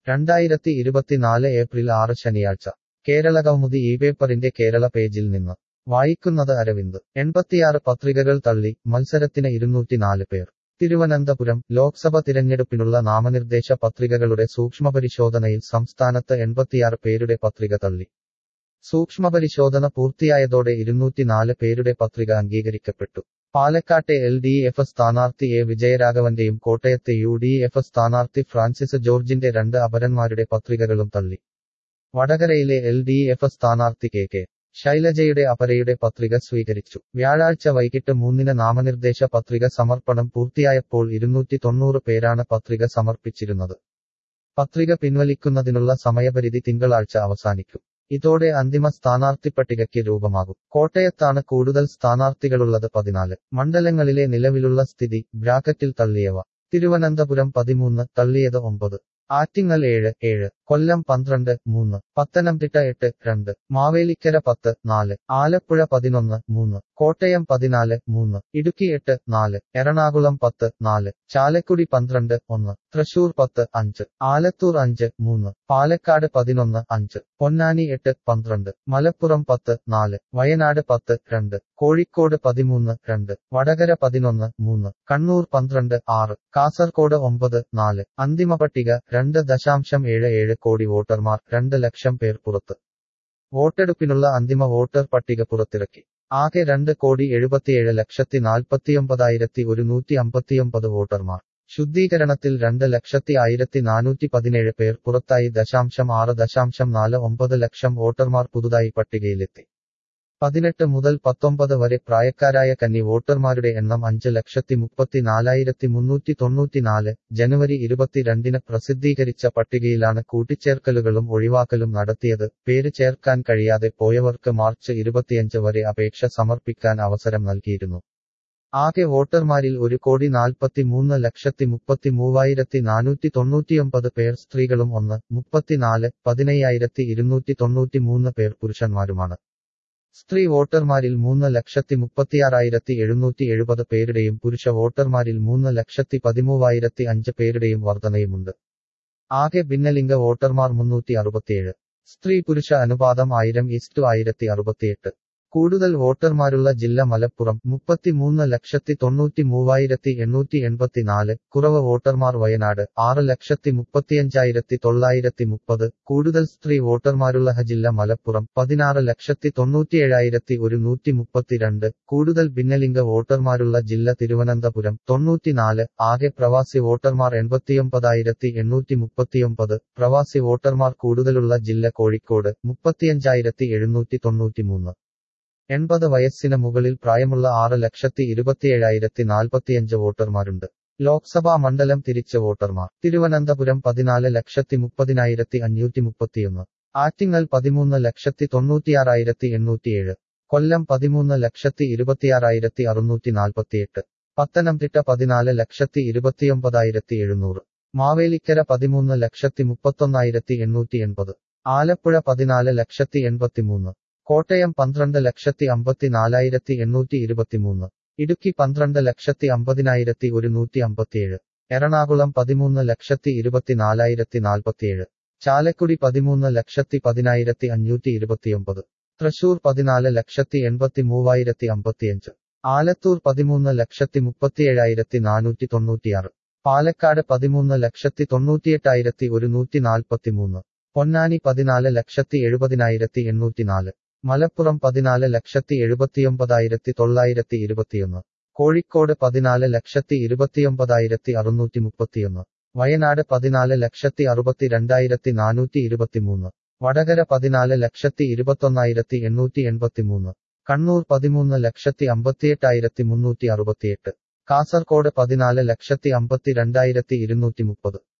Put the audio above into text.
രണ്ടായിരത്തി ഇരുപത്തിനാല് ഏപ്രിൽ ആറ് ശനിയാഴ്ച കേരള കൗമുദി ഈ പേപ്പറിന്റെ കേരള പേജിൽ നിന്ന് വായിക്കുന്നത് അരവിന്ദ് എൺപത്തിയാറ് പത്രികകൾ തള്ളി മത്സരത്തിന് ഇരുന്നൂറ്റിനാല് പേർ തിരുവനന്തപുരം ലോക്സഭ തിരഞ്ഞെടുപ്പിനുള്ള നാമനിർദ്ദേശ പത്രികകളുടെ സൂക്ഷ്മപരിശോധനയിൽ സംസ്ഥാനത്ത് എൺപത്തിയാറ് പേരുടെ പത്രിക തള്ളി സൂക്ഷ്മപരിശോധന പൂർത്തിയായതോടെ ഇരുന്നൂറ്റിനാല് പേരുടെ പത്രിക അംഗീകരിക്കപ്പെട്ടു പാലക്കാട്ടെ എൽ ഡി എഫ് സ്ഥാനാർത്ഥി എ വിജയരാഘവന്റെയും കോട്ടയത്തെ യു ഡി എഫ് സ്ഥാനാർത്ഥി ഫ്രാൻസിസ് ജോർജിന്റെ രണ്ട് അപരന്മാരുടെ പത്രികകളും തള്ളി വടകരയിലെ എൽ ഡി എഫ് സ്ഥാനാർത്ഥി കെ കെ ശൈലജയുടെ അപരയുടെ പത്രിക സ്വീകരിച്ചു വ്യാഴാഴ്ച വൈകിട്ട് മൂന്നിന് നാമനിർദ്ദേശ പത്രിക സമർപ്പണം പൂർത്തിയായപ്പോൾ ഇരുന്നൂറ്റി തൊണ്ണൂറ് പേരാണ് പത്രിക സമർപ്പിച്ചിരുന്നത് പത്രിക പിൻവലിക്കുന്നതിനുള്ള സമയപരിധി തിങ്കളാഴ്ച അവസാനിക്കും ഇതോടെ അന്തിമ സ്ഥാനാർത്ഥി പട്ടികയ്ക്ക് രൂപമാകും കോട്ടയത്താണ് കൂടുതൽ സ്ഥാനാർത്ഥികളുള്ളത് പതിനാല് മണ്ഡലങ്ങളിലെ നിലവിലുള്ള സ്ഥിതി ബ്രാക്കറ്റിൽ തള്ളിയവ തിരുവനന്തപുരം പതിമൂന്ന് തള്ളിയത് ഒമ്പത് ആറ്റിങ്ങൽ ഏഴ് ഏഴ് കൊല്ലം പന്ത്രണ്ട് മൂന്ന് പത്തനംതിട്ട എട്ട് രണ്ട് മാവേലിക്കര പത്ത് നാല് ആലപ്പുഴ പതിനൊന്ന് മൂന്ന് കോട്ടയം പതിനാല് മൂന്ന് ഇടുക്കി എട്ട് നാല് എറണാകുളം പത്ത് നാല് ചാലക്കുടി പന്ത്രണ്ട് ഒന്ന് തൃശൂർ പത്ത് അഞ്ച് ആലത്തൂർ അഞ്ച് മൂന്ന് പാലക്കാട് പതിനൊന്ന് അഞ്ച് പൊന്നാനി എട്ട് പന്ത്രണ്ട് മലപ്പുറം പത്ത് നാല് വയനാട് പത്ത് രണ്ട് കോഴിക്കോട് പതിമൂന്ന് രണ്ട് വടകര പതിനൊന്ന് മൂന്ന് കണ്ണൂർ പന്ത്രണ്ട് ആറ് കാസർകോട് ഒമ്പത് നാല് അന്തിമ പട്ടിക രണ്ട് ദശാംശം ഏഴ് ഏഴ് കോടി വോട്ടർമാർ രണ്ട് ലക്ഷം പേർ പുറത്ത് വോട്ടെടുപ്പിനുള്ള അന്തിമ വോട്ടർ പട്ടിക പുറത്തിറക്കി ആകെ രണ്ട് കോടി എഴുപത്തിയേഴ് ലക്ഷത്തി നാൽപ്പത്തിയൊമ്പതായിരത്തി ഒരുന്നൂറ്റി അമ്പത്തിയൊമ്പത് വോട്ടർമാർ ശുദ്ധീകരണത്തിൽ രണ്ട് ലക്ഷത്തി ആയിരത്തി നാനൂറ്റി പതിനേഴ് പേർ പുറത്തായി ദശാംശം ആറ് ദശാംശം നാല് ഒമ്പത് ലക്ഷം വോട്ടർമാർ പുതുതായി പട്ടികയിലെത്തി പതിനെട്ട് മുതൽ പത്തൊമ്പത് വരെ പ്രായക്കാരായ കന്നി വോട്ടർമാരുടെ എണ്ണം അഞ്ച് ലക്ഷത്തി മുപ്പത്തി നാലായിരത്തി മുന്നൂറ്റി തൊണ്ണൂറ്റിനാല് ജനുവരി ഇരുപത്തിരണ്ടിന് പ്രസിദ്ധീകരിച്ച പട്ടികയിലാണ് കൂട്ടിച്ചേർക്കലുകളും ഒഴിവാക്കലും നടത്തിയത് പേര് ചേർക്കാൻ കഴിയാതെ പോയവർക്ക് മാർച്ച് ഇരുപത്തിയഞ്ച് വരെ അപേക്ഷ സമർപ്പിക്കാൻ അവസരം നൽകിയിരുന്നു ആകെ വോട്ടർമാരിൽ ഒരു കോടി നാൽപ്പത്തി മൂന്ന് ലക്ഷത്തി മുപ്പത്തി മൂവായിരത്തി നാനൂറ്റി തൊണ്ണൂറ്റിയൊമ്പത് പേർ സ്ത്രീകളും ഒന്ന് മുപ്പത്തിനാല് പതിനയ്യായിരത്തി ഇരുന്നൂറ്റി തൊണ്ണൂറ്റി മൂന്ന് പേർ പുരുഷന്മാരുമാണ് സ്ത്രീ വോട്ടർമാരിൽ മൂന്ന് ലക്ഷത്തി മുപ്പത്തിയാറായിരത്തി എഴുന്നൂറ്റി എഴുപത് പേരുടെയും പുരുഷ വോട്ടർമാരിൽ മൂന്ന് ലക്ഷത്തി പതിമൂവായിരത്തി അഞ്ച് പേരുടെയും വർധനയുമുണ്ട് ആകെ ഭിന്നലിംഗ വോട്ടർമാർ മുന്നൂറ്റി അറുപത്തിയേഴ് സ്ത്രീ പുരുഷ അനുപാതം ആയിരം ഈസ്റ്റു ആയിരത്തി അറുപത്തിയെട്ട് കൂടുതൽ വോട്ടർമാരുള്ള ജില്ല മലപ്പുറം മുപ്പത്തിമൂന്ന് ലക്ഷത്തി തൊണ്ണൂറ്റി മൂവായിരത്തി എണ്ണൂറ്റി എൺപത്തിനാല് കുറവ് വോട്ടർമാർ വയനാട് ആറ് ലക്ഷത്തി മുപ്പത്തിയഞ്ചായിരത്തി തൊള്ളായിരത്തി മുപ്പത് കൂടുതൽ സ്ത്രീ വോട്ടർമാരുള്ള ജില്ല മലപ്പുറം പതിനാറ് ലക്ഷത്തി തൊണ്ണൂറ്റിയേഴായിരത്തി ഒരുന്നൂറ്റി മുപ്പത്തിരണ്ട് കൂടുതൽ ഭിന്നലിംഗ വോട്ടർമാരുള്ള ജില്ല തിരുവനന്തപുരം തൊണ്ണൂറ്റിനാല് ആകെ പ്രവാസി വോട്ടർമാർ എൺപത്തിയൊമ്പതായിരത്തി എണ്ണൂറ്റി മുപ്പത്തിയൊമ്പത് പ്രവാസി വോട്ടർമാർ കൂടുതലുള്ള ജില്ല കോഴിക്കോട് മുപ്പത്തിയഞ്ചായിരത്തി എഴുന്നൂറ്റി തൊണ്ണൂറ്റിമൂന്ന് എൺപത് വയസ്സിന് മുകളിൽ പ്രായമുള്ള ആറ് ലക്ഷത്തി ഇരുപത്തിയേഴായിരത്തി നാൽപ്പത്തിയഞ്ച് വോട്ടർമാരുണ്ട് ലോക്സഭാ മണ്ഡലം തിരിച്ച വോട്ടർമാർ തിരുവനന്തപുരം പതിനാല് ലക്ഷത്തി മുപ്പതിനായിരത്തി അഞ്ഞൂറ്റി മുപ്പത്തിയൊന്ന് ആറ്റിങ്ങൽ പതിമൂന്ന് ലക്ഷത്തി തൊണ്ണൂറ്റിയാറായിരത്തി എണ്ണൂറ്റിയേഴ് കൊല്ലം പതിമൂന്ന് ലക്ഷത്തി ഇരുപത്തിയാറായിരത്തി അറുന്നൂറ്റി നാൽപ്പത്തിയെട്ട് പത്തനംതിട്ട പതിനാല് ലക്ഷത്തി ഇരുപത്തിയൊമ്പതായിരത്തി എഴുന്നൂറ് മാവേലിക്കര പതിമൂന്ന് ലക്ഷത്തി മുപ്പത്തൊന്നായിരത്തി എണ്ണൂറ്റി എൺപത് ആലപ്പുഴ പതിനാല് ലക്ഷത്തി എൺപത്തിമൂന്ന് കോട്ടയം പന്ത്രണ്ട് ലക്ഷത്തി അമ്പത്തിനാലായിരത്തി എണ്ണൂറ്റി ഇരുപത്തിമൂന്ന് ഇടുക്കി പന്ത്രണ്ട് ലക്ഷത്തി അമ്പതിനായിരത്തി ഒരുന്നൂറ്റി അമ്പത്തിയേഴ് എറണാകുളം പതിമൂന്ന് ലക്ഷത്തി ഇരുപത്തിനാലായിരത്തി നാൽപ്പത്തിയേഴ് ചാലക്കുടി പതിമൂന്ന് ലക്ഷത്തി പതിനായിരത്തി അഞ്ഞൂറ്റി ഇരുപത്തിയൊമ്പത് തൃശൂർ പതിനാല് ലക്ഷത്തി എൺപത്തി മൂവായിരത്തി അമ്പത്തിയഞ്ച് ആലത്തൂർ പതിമൂന്ന് ലക്ഷത്തി മുപ്പത്തിയേഴായിരത്തി നാനൂറ്റി തൊണ്ണൂറ്റിയാറ് പാലക്കാട് പതിമൂന്ന് ലക്ഷത്തി തൊണ്ണൂറ്റിയെട്ടായിരത്തി ഒരുന്നൂറ്റി നാൽപ്പത്തിമൂന്ന് പൊന്നാനി പതിനാല് ലക്ഷത്തി എഴുപതിനായിരത്തി എണ്ണൂറ്റിനാല് മലപ്പുറം പതിനാല് ലക്ഷത്തി എഴുപത്തിയൊമ്പതായിരത്തി തൊള്ളായിരത്തി ഇരുപത്തിയൊന്ന് കോഴിക്കോട് പതിനാല് ലക്ഷത്തി ഇരുപത്തിയൊമ്പതായിരത്തി അറുന്നൂറ്റി മുപ്പത്തിയൊന്ന് വയനാട് പതിനാല് ലക്ഷത്തി അറുപത്തിരണ്ടായിരത്തി നാനൂറ്റി ഇരുപത്തിമൂന്ന് വടകര പതിനാല് ലക്ഷത്തി ഇരുപത്തൊന്നായിരത്തി എണ്ണൂറ്റി എൺപത്തിമൂന്ന് കണ്ണൂർ പതിമൂന്ന് ലക്ഷത്തി അമ്പത്തിയെട്ടായിരത്തി മുന്നൂറ്റി അറുപത്തിയെട്ട് കാസർകോട് പതിനാല് ലക്ഷത്തി അമ്പത്തിരണ്ടായിരത്തി ഇരുന്നൂറ്റി മുപ്പത്